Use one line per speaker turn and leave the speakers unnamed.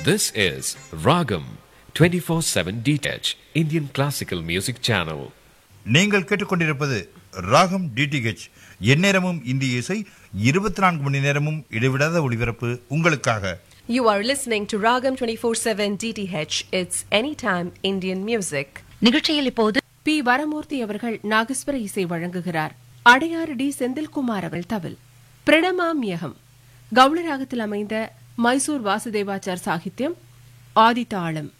This is Ragam 24/7 DTH Indian Classical Music Channel.
நீங்கள் கேட்டுக்கொண்டிருப்பது ராகம் டிடிஹெச் எந்நேரமும் இந்திய இசை இருபத்தி நான்கு மணி நேரமும் இடைவிடாத ஒளிபரப்பு உங்களுக்காக
You are listening to Ragam 24/7 DTH. It's anytime Indian music.
நிகழ்ச்சியில் இப்போது
பி வரமூர்த்தி அவர்கள் நாகஸ்வர இசை வழங்குகிறார் அடையாறு டி செந்தில்குமார் அவர்கள் தவில் பிரணமாமியகம் கவுளராகத்தில் அமைந்த மைசூர் வாசுதேவாச்சார் சாகித்யம் ஆதித்தாளம்